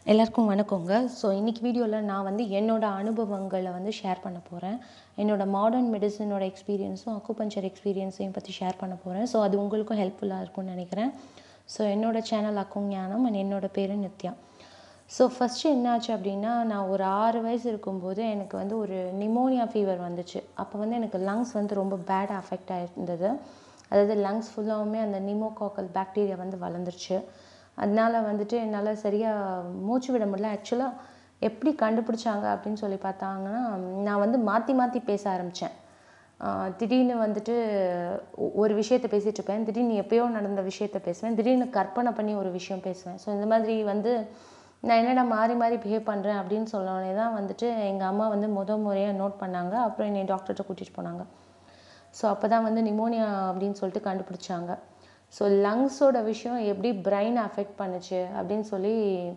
எல்லாருக்கும் வணக்கங்க ஸோ இன்றைக்கி வீடியோவில் நான் வந்து என்னோடய அனுபவங்களை வந்து ஷேர் பண்ண போகிறேன் என்னோடய மாடர்ன் மெடிசனோட எக்ஸ்பீரியன்ஸும் அக்குபஞ்சர் எக்ஸ்பீரியன்ஸையும் பற்றி ஷேர் பண்ண போகிறேன் ஸோ அது உங்களுக்கும் ஹெல்ப்ஃபுல்லாக இருக்கும்னு நினைக்கிறேன் ஸோ என்னோடய சேனல் அக்கும் ஞானம் அண்ட் என்னோட பேர் நித்யா ஸோ ஃபஸ்ட்டு என்னாச்சு அப்படின்னா நான் ஒரு ஆறு வயசு இருக்கும்போது எனக்கு வந்து ஒரு நிமோனியா ஃபீவர் வந்துச்சு அப்போ வந்து எனக்கு லங்ஸ் வந்து ரொம்ப பேட் அஃபெக்ட் ஆகிருந்தது அதாவது லங்ஸ் ஃபுல்லாகவுமே அந்த நிமோகாக்கல் பாக்டீரியா வந்து வளர்ந்துருச்சு அதனால வந்துட்டு என்னால் சரியாக மூச்சு விட முடியல ஆக்சுவலாக எப்படி கண்டுபிடிச்சாங்க அப்படின்னு சொல்லி பார்த்தாங்கன்னா நான் வந்து மாற்றி மாற்றி பேச ஆரம்பித்தேன் திடீர்னு வந்துட்டு ஒ- ஒரு விஷயத்தை பேசிகிட்டு இருப்பேன் திடீர்னு எப்பயோ நடந்த விஷயத்த பேசுவேன் திடீர்னு கற்பனை பண்ணி ஒரு விஷயம் பேசுவேன் ஸோ இந்த மாதிரி வந்து நான் என்னடா மாறி மாறி பிஹேவ் பண்ணுறேன் அப்படின்னு சொன்னோடனே தான் வந்துட்டு எங்கள் அம்மா வந்து முத முறையாக நோட் பண்ணாங்க அப்புறம் என்னை டாக்டர்கிட்ட கூட்டிகிட்டு போனாங்க ஸோ அப்போ தான் வந்து நிமோனியா அப்படின்னு சொல்லிட்டு கண்டுபிடிச்சாங்க ஸோ லங்ஸோட விஷயம் எப்படி பிரெயின் அஃபெக்ட் பண்ணுச்சு அப்படின்னு சொல்லி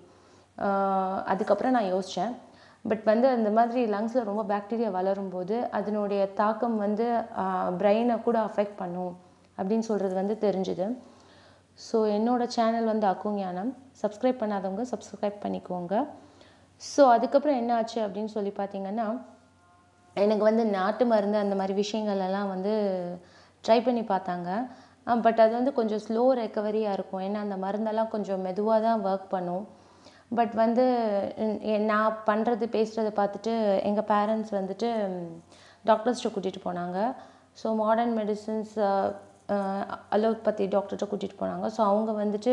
ஆஹ், அதுக்கப்புறம் நான் யோசித்தேன் பட் வந்து அந்த மாதிரி லங்ஸில் ரொம்ப பாக்டீரியா வளரும்போது அதனுடைய தாக்கம் வந்து பிரெயினை கூட அஃபெக்ட் பண்ணும் அப்படின்னு சொல்கிறது வந்து தெரிஞ்சுது ஸோ என்னோட சேனல் வந்து அக்குஞானம் சப்ஸ்கிரைப் பண்ணாதவங்க சப்ஸ்கிரைப் பண்ணிக்கோங்க ஸோ அதுக்கப்புறம் என்ன ஆச்சு அப்படின்னு சொல்லி பார்த்தீங்கன்னா எனக்கு வந்து நாட்டு மருந்து அந்த மாதிரி விஷயங்கள் எல்லாம் வந்து ட்ரை பண்ணி பார்த்தாங்க பட் அது வந்து கொஞ்சம் ஸ்லோ ரெக்கவரியாக இருக்கும் ஏன்னா அந்த மருந்தெல்லாம் கொஞ்சம் மெதுவாக தான் ஒர்க் பண்ணும் பட் வந்து என்- என் நான் பண்ணுறது பேசுகிறத பார்த்துட்டு எங்கள் பேரண்ட்ஸ் வந்துட்டு டாக்டர்ஸ்கிட்ட கூட்டிகிட்டு போனாங்க ஸோ மாடர்ன் மெடிசின்ஸ் அலோபதி டாக்டர்கிட்ட கூட்டிகிட்டு போனாங்க ஸோ அவங்க வந்துட்டு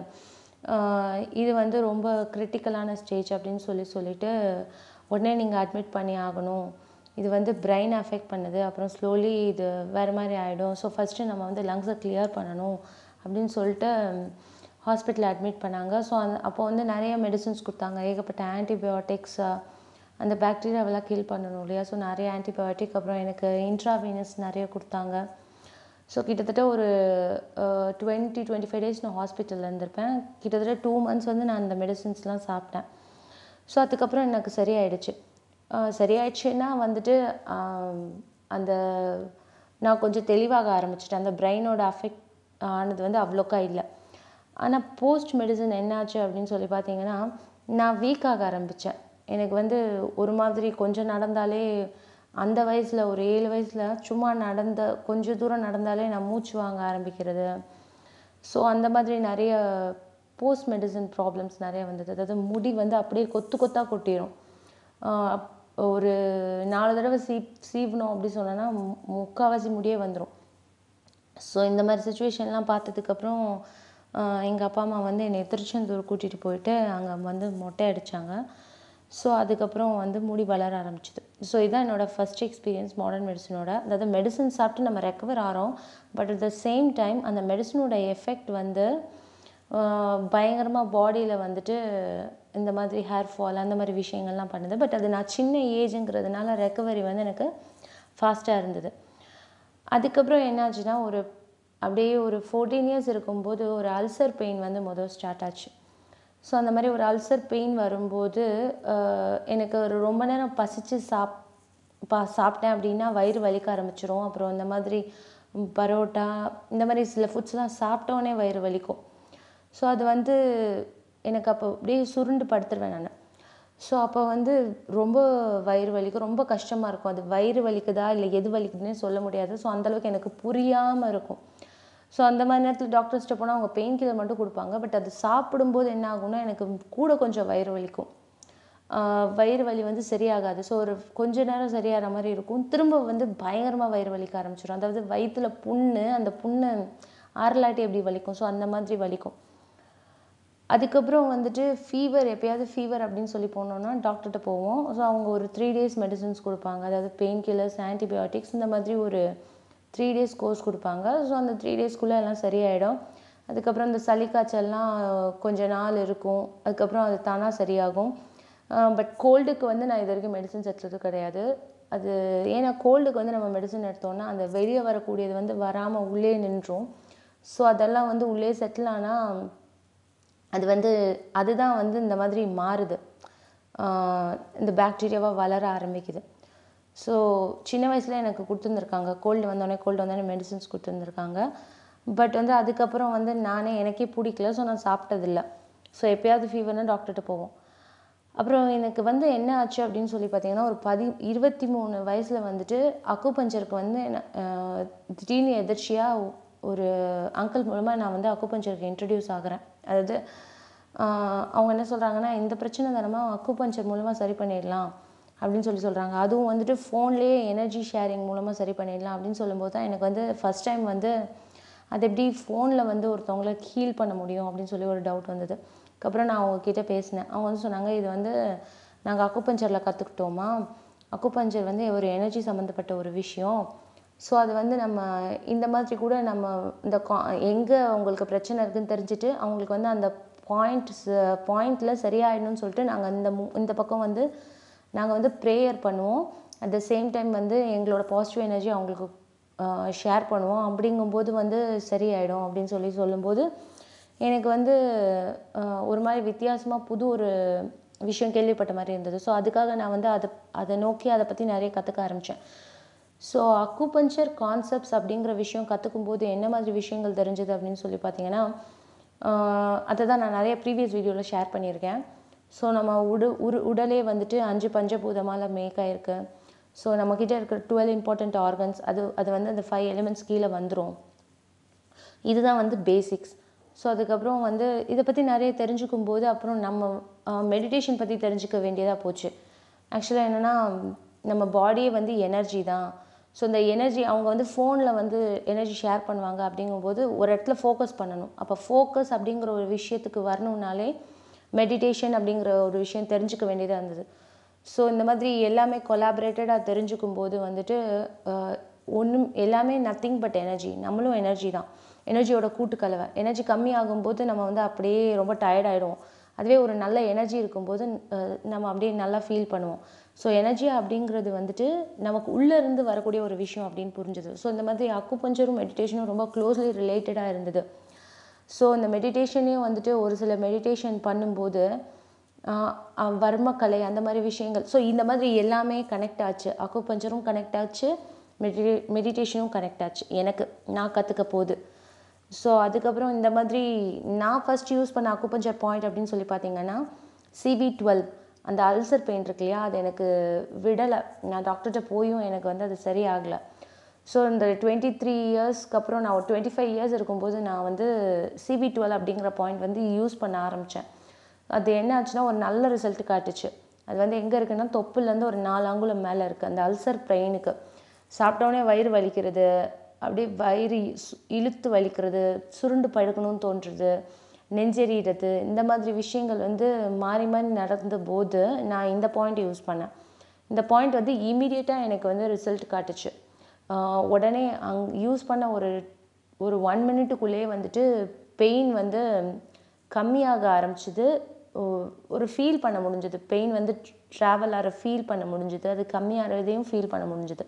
ஆஹ் இது வந்து ரொம்ப கிரிட்டிக்கலான ஸ்டேஜ் அப்படின்னு சொல்லி சொல்லிட்டு உடனே நீங்கள் அட்மிட் பண்ணி ஆகணும் இது வந்து பிரெயின் அஃபெக்ட் பண்ணுது அப்புறம் ஸ்லோலி இது வேறு மாதிரி ஆகிடும் ஸோ ஃபஸ்ட்டு நம்ம வந்து லங்ஸை கிளியர் பண்ணணும் அப்படின்னு சொல்லிட்டு ஹாஸ்பிட்டலில் அட்மிட் பண்ணாங்க ஸோ அந்த அப்போ வந்து நிறைய மெடிசின்ஸ் கொடுத்தாங்க ஏகப்பட்ட ஆன்டிபயோட்டிக்ஸ் அந்த பாக்டீரியாவெல்லாம் கில் பண்ணணும் இல்லையா ஸோ நிறைய ஆன்டிபயோட்டிக் அப்புறம் எனக்கு இன்ட்ராவீனஸ் நிறைய கொடுத்தாங்க ஸோ கிட்டத்தட்ட ஒரு டுவெண்ட்டி டுவெண்ட்டி ஃபைவ் டேஸ் நான் ஹாஸ்பிட்டலில் இருந்திருப்பேன் கிட்டத்தட்ட டூ மந்த்ஸ் வந்து நான் அந்த மெடிசின்ஸ்லாம் சாப்பிட்டேன் ஸோ அதுக்கப்புறம் எனக்கு சரியாயிடுச்சு அஹ் சரியாயிடுச்சுன்னா வந்துட்டு ஆம், அந்த நான் கொஞ்சம் தெளிவாக ஆரம்பிச்சிட்டேன் அந்த பிரெயினோட அஃபெக்ட் ஆனது வந்து அவ்வளோக்கா இல்லை ஆனால் போஸ்ட் மெடிசன் என்னாச்சு அப்படின்னு சொல்லி பார்த்தீங்கன்னா நான் வீக் ஆக ஆரம்பித்தேன் எனக்கு வந்து ஒரு மாதிரி கொஞ்சம் நடந்தாலே அந்த வயசில் ஒரு ஏழு வயசில் சும்மா நடந்த கொஞ்சம் தூரம் நடந்தாலே நான் மூச்சு வாங்க ஆரம்பிக்கிறது ஸோ அந்த மாதிரி நிறைய போஸ்ட் மெடிசன் ப்ராப்ளம்ஸ் நிறைய வந்தது அதாவது முடி வந்து அப்படியே கொத்து கொத்தாக கொட்டிடும் ஆஹ் ஒரு நாலு தடவை சீப் சீவணும் அப்படி சொன்னேன்னா மு- முக்கால்வாசி முடியே வந்துடும் ஸோ இந்த மாதிரி சுச்சுவேஷன்லாம் பார்த்ததுக்கப்புறம் எங்கள் அப்பா அம்மா வந்து என்னை திருச்செந்தூர் கூட்டிகிட்டு போயிட்டு அங்கே வந்து மொட்டை அடித்தாங்க ஸோ அதுக்கப்புறம் வந்து முடி வளர ஆரம்பிச்சுது ஸோ இதான் என்னோடய ஃபஸ்ட் எக்ஸ்பீரியன்ஸ் மாடர்ன் மெடிசனோட அதாவது மெடிசன் சாப்பிட்டு நம்ம ரெக்கவர் ஆகிறோம் but at the same time அந்த மெடிசனோட எஃபெக்ட் வந்து பயங்கரமாக பாடியில் வந்துட்டு இந்த மாதிரி ஹேர் ஃபால் அந்த மாதிரி விஷயங்கள்லாம் பண்ணுது பட் அது நான் சின்ன ஏஜுங்கிறதுனால ரெக்கவரி வந்து எனக்கு ஃபாஸ்ட்டாக இருந்தது அதுக்கப்புறம் என்னாச்சுன்னா ஒரு அப்படியே ஒரு ஃபோர்டீன் இயர்ஸ் இருக்கும்போது ஒரு அல்சர் பெயின் வந்து முதல் ஸ்டார்ட் ஆச்சு ஸோ அந்த மாதிரி ஒரு அல்சர் பெயின் வரும்போது ஆஹ், எனக்கு ஒரு ரொம்ப நேரம் பசிச்சு சாப் பா சாப்பிட்டேன் அப்படின்னா வயிறு வலிக்க ஆரம்பிச்சிரும் அப்புறம் இந்த மாதிரி ம், பரோட்டா இந்த மாதிரி சில ஃபுட்ஸ்லாம் சாப்பிட்டோன்னே வயிறு வலிக்கும் ஸோ அது வந்து எனக்கு அப்போ அப்படியே சுருண்டு படுத்துருவேன் நான் ஸோ அப்போ வந்து ரொம்ப வயிறு வலிக்கும் ரொம்ப கஷ்டமாக இருக்கும் அது வயிறு வலிக்குதா இல்லை எது வலிக்குதுன்னே சொல்ல முடியாது ஸோ அந்தளவுக்கு எனக்கு புரியாமல் இருக்கும் ஸோ அந்த மாதிரி நேரத்தில் டாக்டர்ஸ்ட்ட போனால் அவங்க பெயின் கில்லர் மட்டும் கொடுப்பாங்க பட் அது சாப்பிடும்போது என்ன ஆகும்னா எனக்கு கூட கொஞ்சம் வயிறு வலிக்கும் ஆஹ் வயிறு வலி வந்து சரியாகாது ஸோ ஒரு கொஞ்ச நேரம் சரியாகிற மாதிரி இருக்கும் திரும்ப வந்து பயங்கரமாக வயிறு வலிக்க ஆரம்பிச்சிடும் அதாவது வயிற்றுல புண்ணு அந்த புண்ணு ஆறலாட்டி எப்படி வலிக்கும் ஸோ அந்த மாதிரி வலிக்கும் அதுக்கப்புறம் வந்துட்டு ஃபீவர் எப்பயாவது ஃபீவர் அப்படின்னு சொல்லி போனோம்னா டாக்டர்கிட்ட போவோம் ஸோ அவங்க ஒரு த்ரீ டேஸ் மெடிசன்ஸ் கொடுப்பாங்க அதாவது பெயின் கில்லர்ஸ் ஆன்டிபயோட்டிக்ஸ் இந்த மாதிரி ஒரு த்ரீ டேஸ் கோர்ஸ் கொடுப்பாங்க ஸோ அந்த த்ரீ டேஸ்க்குள்ளே எல்லாம் சரியாயிடும் அதுக்கப்புறம் இந்த சளி காய்ச்சல்லாம் கொஞ்ச நாள் இருக்கும் அதுக்கப்புறம் அது தானாக சரியாகும் பட் கோல்டுக்கு வந்து நான் இது வரைக்கும் மெடிசன்ஸ் எடுத்தது கிடையாது அது ஏன்னா கோல்டுக்கு வந்து நம்ம மெடிசன் எடுத்தோம்னா அந்த வெளியே வரக்கூடியது வந்து வராமல் உள்ளே நின்றும் ஸோ அதெல்லாம் வந்து உள்ளே செட்டில் ஆனால் அது வந்து அதுதான் வந்து இந்த மாதிரி மாறுது ஆஹ் இந்த பாக்டீரியாவாக வளர ஆரம்பிக்குது ஸோ சின்ன வயசில் எனக்கு கொடுத்துருந்துருக்காங்க கோல்டு வந்தோடனே கோல்டு வந்தோடனே மெடிசின்ஸ் கொடுத்துருந்துருக்காங்க பட் வந்து அதுக்கப்புறம் வந்து நானே எனக்கே பிடிக்கல ஸோ நான் சாப்பிட்டதில்ல ஸோ எப்பயாவது ஃபீவர்னா டாக்டர்கிட்ட போவோம் அப்புறம் எனக்கு வந்து என்ன ஆச்சு அப்படின்னு சொல்லி பார்த்தீங்கன்னா ஒரு பதி இருபத்தி மூணு வயசில் வந்துட்டு அக்குபஞ்சருக்கு வந்து என்ன ஆஹ், திடீர்னு எதிர்ச்சியாக ஒரு அங்கிள் மூலமாக நான் வந்து அக்குபஞ்சருக்கு இன்ட்ரடியூஸ் ஆகுறேன் அதாவது ஆஹ், அவங்க என்ன சொல்கிறாங்கன்னா இந்த பிரச்சனை தானமா அக்குபஞ்சர் மூலமாக சரி பண்ணிடலாம் அப்படின்னு சொல்லி சொல்கிறாங்க அதுவும் வந்துட்டு ஃபோன்லேயே எனர்ஜி ஷேரிங் மூலமாக சரி பண்ணிடலாம் அப்படின்னு சொல்லும்போது தான் எனக்கு வந்து ஃபஸ்ட் டைம் வந்து அது எப்படி ஃபோனில் வந்து ஒருத்தவங்கள ஹீல் பண்ண முடியும் அப்படின்னு சொல்லி ஒரு டவுட் வந்தது அதுக்கப்புறம் நான் அவங்க கிட்ட பேசினேன் அவங்க வந்து சொன்னாங்க இது வந்து நாங்கள் அக்குபஞ்சரில் கற்றுக்கிட்டோமா அக்குபஞ்சர் வந்து ஒரு எனர்ஜி சம்மந்தப்பட்ட ஒரு விஷயம் ஸோ அது வந்து நம்ம இந்த மாதிரி கூட நம்ம இந்த எங்கே அவங்களுக்கு பிரச்சனை இருக்குன்னு தெரிஞ்சுட்டு அவங்களுக்கு வந்து அந்த பாயிண்ட்ஸ் பாயிண்டில் சரியாயிடணும்னு சொல்லிட்டு நாங்கள் இந்த மு- இந்த பக்கம் வந்து நாங்கள் வந்து ப்ரேயர் பண்ணுவோம் அட் த சேம் டைம் வந்து எங்களோட பாசிட்டிவ் எனர்ஜி அவங்களுக்கு ஷேர் பண்ணுவோம் அப்படிங்கும்போது வந்து சரியாயிடும் அப்படின்னு சொல்லி சொல்லும்போது எனக்கு வந்து ஆஹ், ஒரு மாதிரி வித்தியாசமாக புது ஒரு விஷயம் கேள்விப்பட்ட மாதிரி இருந்தது ஸோ அதுக்காக நான் வந்து அதை அதை நோக்கி அதை பற்றி நிறைய கற்றுக்க ஆரம்பித்தேன் ஸோ அக்குபஞ்சர் கான்செப்ட்ஸ் அப்படிங்கிற விஷயம் கற்றுக்கும் போது என்ன மாதிரி விஷயங்கள் தெரிஞ்சது அப்படின்னு சொல்லி பார்த்தீங்கன்னா ஆஹ், அதை தான் நான் நிறைய ப்ரீவியஸ் வீடியோவில் ஷேர் பண்ணியிருக்கேன் ஸோ நம்ம உடு உரு உடலே வந்துட்டு அஞ்சு பஞ்சபூதமால மேக் ஆயிருக்கு ஸோ நம்மக்கிட்ட இருக்கிற டுவெல் இம்பார்ட்டண்ட் ஆர்கன்ஸ் அது அது வந்து அந்த ஃபைவ் எலிமெண்ட்ஸ் கீழே வந்துடும் இதுதான் வந்து பேசிக்ஸ் ஸோ அதுக்கப்புறம் வந்து இதை பற்றி நிறைய தெரிஞ்சுக்கும் போது அப்புறம் நம்ம மெடிடேஷன் பற்றி தெரிஞ்சுக்க வேண்டியதாக போச்சு ஆக்சுவலாக என்னென்னா நம்ம பாடியே வந்து எனர்ஜி தான் ஸோ இந்த எனர்ஜி அவங்க வந்து ஃபோனில் வந்து எனர்ஜி ஷேர் பண்ணுவாங்க அப்படிங்கும்போது ஒரு இடத்துல ஃபோக்கஸ் பண்ணணும் அப்போ ஃபோக்கஸ் அப்படிங்கிற ஒரு விஷயத்துக்கு வரணும்னாலே மெடிடேஷன் அப்படிங்கிற ஒரு விஷயம் தெரிஞ்சுக்க வேண்டியதாக இருந்தது ஸோ இந்த மாதிரி எல்லாமே கொலாபரேட்டடாக தெரிஞ்சுக்கும் போது வந்துட்டு ஒன்றும் எல்லாமே நத்திங் பட் எனர்ஜி நம்மளும் எனர்ஜி தான் எனர்ஜியோட கூட்டுக்கலவை எனர்ஜி கம்மி ஆகும்போது நம்ம வந்து அப்படியே ரொம்ப tired ஆயிடுவோம் அதுவே ஒரு நல்ல எனர்ஜி இருக்கும்போது அஹ், நம்ம அப்படியே நல்லா ஃபீல் பண்ணுவோம் ஸோ எனர்ஜி அப்படிங்கிறது வந்துட்டு நமக்கு உள்ளே இருந்து வரக்கூடிய ஒரு விஷயம் அப்படின்னு புரிஞ்சுது ஸோ இந்த மாதிரி அக்குபஞ்சரும் மெடிடேஷனும் ரொம்ப க்ளோஸ்லி ரிலேட்டடாக இருந்தது ஸோ இந்த மெடிடேஷனையும் வந்துட்டு ஒரு சில மெடிடேஷன் பண்ணும்போது ஆஹ் அஹ் வர்மக்கலை அந்த மாதிரி விஷயங்கள் ஸோ இந்த மாதிரி எல்லாமே கனெக்ட் ஆச்சு அக்குபஞ்சரும் கனெக்ட் ஆச்சு மெடிடே மெடிடேஷனும் கனெக்ட் ஆச்சு எனக்கு நான் கற்றுக்க போது ஸோ அதுக்கப்புறம் இந்த மாதிரி நான் ஃபர்ஸ்ட் யூஸ் பண்ண அக்குபஞ்சர் பாயிண்ட் அப்படின்னு சொல்லி பார்த்தீங்கன்னா சிவி டுவெல் அந்த அல்சர் பெயின் இருக்கு இல்லையா அது எனக்கு விடலை நான் டாக்டர்கிட்ட போயும் எனக்கு வந்து அது சரியாகலை ஸோ இந்த டுவெண்ட்டி த்ரீ இயர்ஸ்க்கு அப்புறம் நான் ஒரு டுவெண்ட்டி ஃபைவ் இயர்ஸ் இருக்கும்போது நான் வந்து சிவி டுவெல் அப்படிங்கிற பாயிண்ட் வந்து யூஸ் பண்ண ஆரம்பித்தேன் அது என்ன ஆச்சுன்னா ஒரு நல்ல ரிசல்ட் காட்டுச்சு அது வந்து எங்கே இருக்குன்னா தொப்புலேருந்து ஒரு நாலு அங்குலம் மேலே இருக்குது அந்த அல்சர் பெயினுக்கு சாப்பிட்டோன்னே வயிறு வலிக்கிறது அப்படியே வயிறு சு- இழுத்து வலிக்கிறது சுருண்டு படுக்கணும்னு தோன்றுறது நெஞ்செறிகிறது இந்த மாதிரி விஷயங்கள் வந்து மாறி மாறி நடந்த போது நான் இந்த பாயிண்ட் யூஸ் பண்ணேன் இந்த பாயிண்ட் வந்து இமீடியட்டாக எனக்கு வந்து ரிசல்ட் காட்டுச்சு ஆஹ் உடனே அங் யூஸ் பண்ண ஒரு ஒரு ஒன் மினிட்டுக்குள்ளேயே வந்துட்டு பெயின் வந்து கம்மியாக ஆரம்பிச்சுது ஒ- ஒரு ஃபீல் பண்ண முடிஞ்சது பெயின் வந்து ட்ராவல் ஆகிற ஃபீல் பண்ண முடிஞ்சது அது கம்மியாகிறதையும் ஃபீல் பண்ண முடிஞ்சது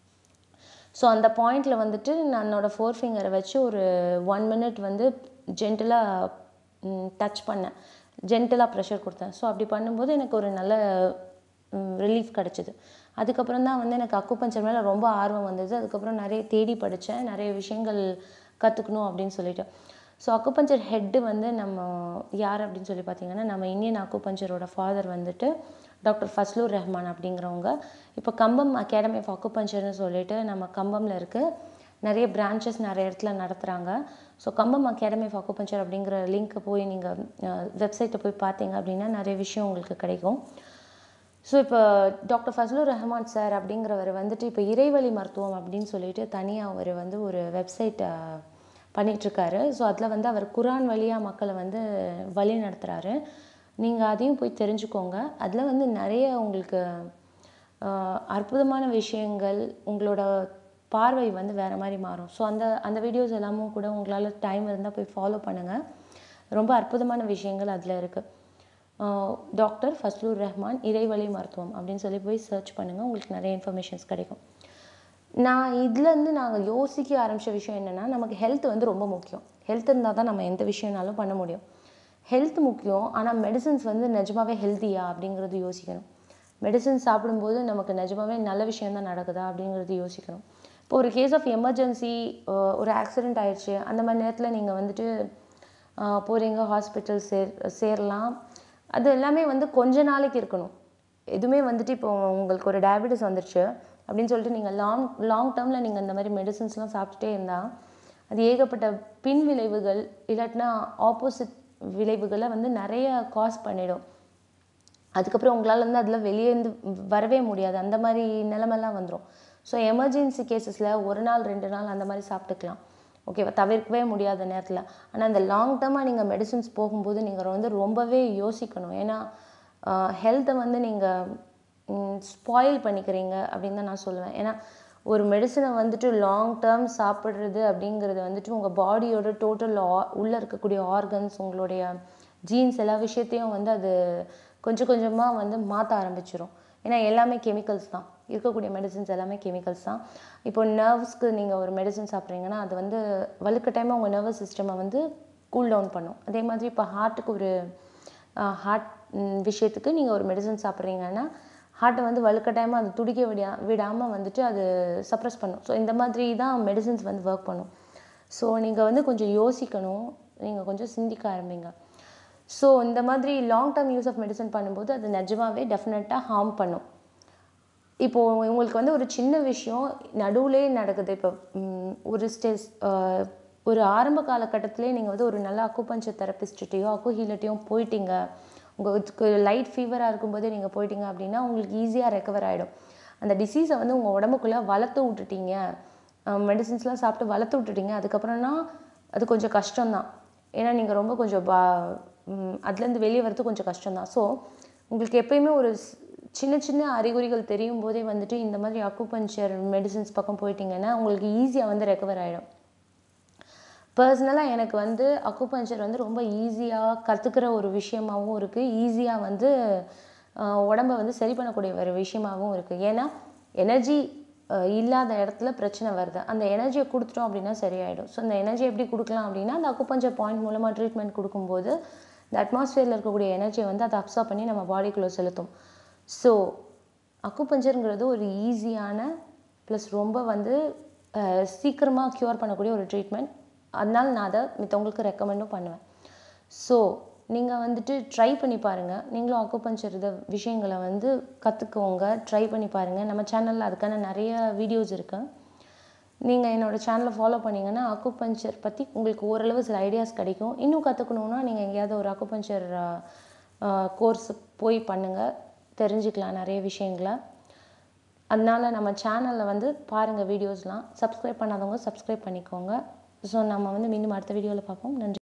ஸோ அந்த பாயிண்டில் வந்துட்டு நான் என்னோட ஃபோர் ஃபிங்கரை வச்சு ஒரு ஒன் மினிட் வந்து ஜென்டலாக டச் பண்ணேன் ஜென்டலாக ப்ரெஷர் கொடுத்தேன் ஸோ அப்படி பண்ணும்போது எனக்கு ஒரு நல்ல ரிலீஃப் கிடச்சிது அதுக்கப்புறம் தான் வந்து எனக்கு அக்குபஞ்சர் மேலே ரொம்ப ஆர்வம் வந்தது அதுக்கப்புறம் நிறைய தேடி படித்தேன் நிறைய விஷயங்கள் கற்றுக்கணும் அப்படின்னு சொல்லிட்டு ஸோ அக்குபஞ்சர் ஹெட்டு வந்து நம்ம யார் அப்படின்னு சொல்லி பார்த்தீங்கன்னா நம்ம இந்தியன் அக்குபஞ்சரோட ஃபாதர் வந்துட்டு டாக்டர் ஃபஸ்லூர் ரஹ்மான் அப்படிங்கிறவங்க இப்போ கம்பம் அகாடமி ஆஃப் அக்குபஞ்சர்னு சொல்லிட்டு நம்ம கம்பம்ல இருக்கு நிறைய பிரான்ச்சஸ் நிறைய இடத்துல நடத்துகிறாங்க so Kambam academy of acupuncture அப்படிங்கிற லிங்க்கை போய் நீங்கள் வெப்சைட்டை போய் பார்த்தீங்க அப்படின்னா நிறைய விஷயம் உங்களுக்கு கிடைக்கும் ஸோ இப்போ டாக்டர் ஃபஸ்லுர் ரஹ்மான் சார் அப்படிங்கிறவர் வந்துட்டு இப்போ இறைவழி மருத்துவம் அப்படின்னு சொல்லிட்டு தனியாக அவர் வந்து ஒரு வெப்சைட் பண்ணிகிட்ருக்காரு ஸோ அதில் வந்து அவர் குரான் வழியாக மக்களை வந்து வழி நடத்துகிறாரு நீங்கள் அதையும் போய் தெரிஞ்சுக்கோங்க அதில் வந்து நிறைய உங்களுக்கு ஆஹ், அற்புதமான விஷயங்கள் உங்களோட பார்வை வந்து வேறு மாதிரி மாறும் ஸோ அந்த அந்த வீடியோஸ் எல்லாமும் கூட உங்களால் டைம் இருந்தால் போய் ஃபாலோ பண்ணுங்கள் ரொம்ப அற்புதமான விஷயங்கள் அதில் இருக்குது டாக்டர் ஃபஸ்லூர் ரஹ்மான் இறைவழி மருத்துவம் அப்படின்னு சொல்லி போய் சர்ச் பண்ணுங்கள் உங்களுக்கு நிறைய இன்ஃபர்மேஷன்ஸ் கிடைக்கும் நான் இதுலேருந்து நாங்கள் யோசிக்க ஆரம்பித்த விஷயம் என்னென்னா நமக்கு ஹெல்த் வந்து ரொம்ப முக்கியம் ஹெல்த் இருந்தால் தான் நம்ம எந்த விஷயம்னாலும் பண்ண முடியும் ஹெல்த் முக்கியம் ஆனால் மெடிசின்ஸ் வந்து நிஜமாவே ஹெல்த்தியா அப்படிங்கிறது யோசிக்கணும் மெடிசின் சாப்பிடும்போது நமக்கு நிஜமாவே நல்ல விஷயம் தான் நடக்குதா அப்படிங்கிறது யோசிக்கணும் இப்போ ஒரு கேஸ் ஆஃப் எமர்ஜென்சி ஒரு ஆக்சிடெண்ட் ஆயிடுச்சு அந்த மாதிரி நேரத்தில் நீங்கள் வந்துட்டு ஆஹ் போறீங்க ஹாஸ்பிட்டல் சேர் சேரலாம் அது எல்லாமே வந்து கொஞ்ச நாளைக்கு இருக்கணும் எதுவுமே வந்துட்டு இப்போ உங்களுக்கு ஒரு டயபெட்டிஸ் வந்துருச்சு அப்படின்னு சொல்லிட்டு நீங்கள் லாங் லாங் டேர்மில் நீங்கள் இந்த மாதிரி மெடிசன்ஸ்லாம் சாப்பிட்டுட்டே இருந்தால் அது ஏகப்பட்ட பின் விளைவுகள் இல்லாட்டினா ஆப்போசிட் விளைவுகளை வந்து நிறைய காஸ் பண்ணிடும் அதுக்கப்புறம் உங்களால் வந்து அதில் வெளியே இருந்து வரவே முடியாது அந்த மாதிரி நிலமெல்லாம் வந்துடும் ஸோ எமர்ஜென்சி கேசஸில் ஒரு நாள் ரெண்டு நாள் அந்த மாதிரி சாப்பிட்டுக்கலாம் ஓகேவா தவிர்க்கவே முடியாத நேரத்தில் ஆனால் இந்த லாங் டேர்மாக நீங்கள் மெடிசின்ஸ் போகும்போது நீங்கள் வந்து ரொம்பவே யோசிக்கணும் ஏன்னா ஹெல்த்தை வந்து நீங்கள் ஸ்பாயில் பண்ணிக்கிறீங்க அப்படின்னு தான் நான் சொல்லுவேன் ஏன்னா ஒரு மெடிசனை வந்துட்டு லாங் டேர்ம் சாப்பிட்றது அப்படிங்கிறது வந்துட்டு உங்கள் பாடியோட டோட்டல் உள்ளே இருக்கக்கூடிய ஆர்கன்ஸ் உங்களுடைய ஜீன்ஸ் எல்லா விஷயத்தையும் வந்து அது கொஞ்சம் கொஞ்சமாக வந்து மாற்ற ஆரம்பிச்சிடும் ஏன்னா எல்லாமே கெமிக்கல்ஸ் தான் இருக்கக்கூடிய மெடிசின்ஸ் எல்லாமே கெமிக்கல்ஸ் தான் இப்போ நர்வ்ஸ்க்கு நீங்கள் ஒரு மெடிசன் சாப்பிட்றீங்கன்னா அது வந்து வலுக்கட்டாயமாக உங்கள் நர்வஸ் சிஸ்டமை வந்து கூல் டவுன் பண்ணும் அதே மாதிரி இப்போ ஹார்ட்டுக்கு ஒரு ஹார்ட் விஷயத்துக்கு நீங்கள் ஒரு மெடிசன் சாப்பிட்றீங்கன்னா ஹார்ட்டை வந்து வலுக்கட்டாயமாக அது துடிக்க விடா விடாமல் வந்துட்டு அது சப்ரஸ் பண்ணும் ஸோ இந்த மாதிரி தான் மெடிசன்ஸ் வந்து ஒர்க் பண்ணும் ஸோ நீங்கள் வந்து கொஞ்சம் யோசிக்கணும் நீங்கள் கொஞ்சம் சிந்திக்க ஆரம்பிங்க ஸோ இந்த மாதிரி long term use of medicine பண்ணும்போது அது நிஜமாவே டெஃபினட்டாக ஹார்ம் பண்ணும் இப்போது உங்களுக்கு வந்து ஒரு சின்ன விஷயம் நடுவுலே நடக்குது இப்போ ஒரு ஸ்டேஸ் ஒரு ஆரம்ப காலகட்டத்திலே நீங்கள் வந்து ஒரு நல்ல அக்குபஞ்சர் தெரப்பிஸ்ட்டையோ அக்கு ஹீலட்டையும் போயிட்டீங்க உங்களுக்கு லைட் ஃபீவராக இருக்கும்போதே நீங்கள் போயிட்டீங்க அப்படின்னா உங்களுக்கு ஈஸியாக ரெக்கவர் ஆகிடும் அந்த டிசீஸை வந்து உங்கள் உடம்புக்குள்ளே வளர்த்து விட்டுட்டீங்க மெடிசின்ஸ்லாம் சாப்பிட்டு வளர்த்து விட்டுட்டீங்க அதுக்கப்புறம்னா அது கொஞ்சம் கஷ்டம்தான் ஏன்னா நீங்கள் ரொம்ப கொஞ்சம் பா அதுலேருந்து வெளியே வரது கொஞ்சம் கஷ்டம்தான் ஸோ உங்களுக்கு எப்பயுமே ஒரு சின்ன சின்ன அறிகுறிகள் தெரியும் போதே வந்துட்டு இந்த மாதிரி அக்குபஞ்சர் மெடிசின்ஸ் பக்கம் போயிட்டீங்கன்னா உங்களுக்கு ஈஸியாக வந்து ரெக்கவர் ஆகிடும் பர்சனலாக எனக்கு வந்து அக்குபஞ்சர் வந்து ரொம்ப ஈஸியாக கற்றுக்கிற ஒரு விஷயமாகவும் இருக்குது ஈஸியாக வந்து உடம்பை வந்து சரி பண்ணக்கூடிய ஒரு விஷயமாகவும் இருக்குது ஏன்னா எனர்ஜி இல்லாத இடத்துல பிரச்சனை வருது அந்த எனர்ஜியை கொடுத்துட்டோம் அப்படின்னா சரியாயிடும் ஸோ அந்த எனர்ஜி எப்படி கொடுக்கலாம் அப்படின்னா அந்த அக்குபஞ்சர் பாயிண்ட் மூலமாக ட்ரீட்மெண்ட் கொடுக்கும்போது இந்த அட்மாஸ்ஃபியரில் இருக்கக்கூடிய எனர்ஜியை வந்து அதை அப்சர்வ் பண்ணி நம்ம பாடிக்குள்ளே செலுத்தும் ஸோ அக்குபஞ்சருங்கிறது ஒரு ஈஸியான ப்ளஸ் ரொம்ப வந்து சீக்கிரமாக க்யூர் பண்ணக்கூடிய ஒரு ட்ரீட்மெண்ட் அதனால் நான் அதை மித்தவங்களுக்கு ரெக்கமெண்டும் பண்ணுவேன் ஸோ நீங்கள் வந்துட்டு ட்ரை பண்ணி பாருங்கள் நீங்களும் அக்குபஞ்சர் இதை விஷயங்களை வந்து கற்றுக்கோங்க ட்ரை பண்ணி பாருங்கள் நம்ம சேனலில் அதுக்கான நிறைய வீடியோஸ் இருக்குது நீங்கள் என்னோடய சேனலை ஃபாலோ பண்ணிங்கன்னா அக்குபஞ்சர் பற்றி உங்களுக்கு ஓரளவு சில ஐடியாஸ் கிடைக்கும் இன்னும் கற்றுக்கணுன்னா நீங்கள் எங்கேயாவது ஒரு அக்குபஞ்சர் கோர்ஸ் போய் பண்ணுங்கள் தெரிஞ்சுக்கலாம் நிறைய விஷயங்களை அதனால் நம்ம சேனலில் வந்து பாருங்கள் வீடியோஸ்லாம் சப்ஸ்கிரைப் பண்ணாதவங்க சப்ஸ்கிரைப் பண்ணிக்கோங்க ஸோ நம்ம வந்து மீண்டும் அடுத்த வீடியோவில் பார்ப்போம் நன்றி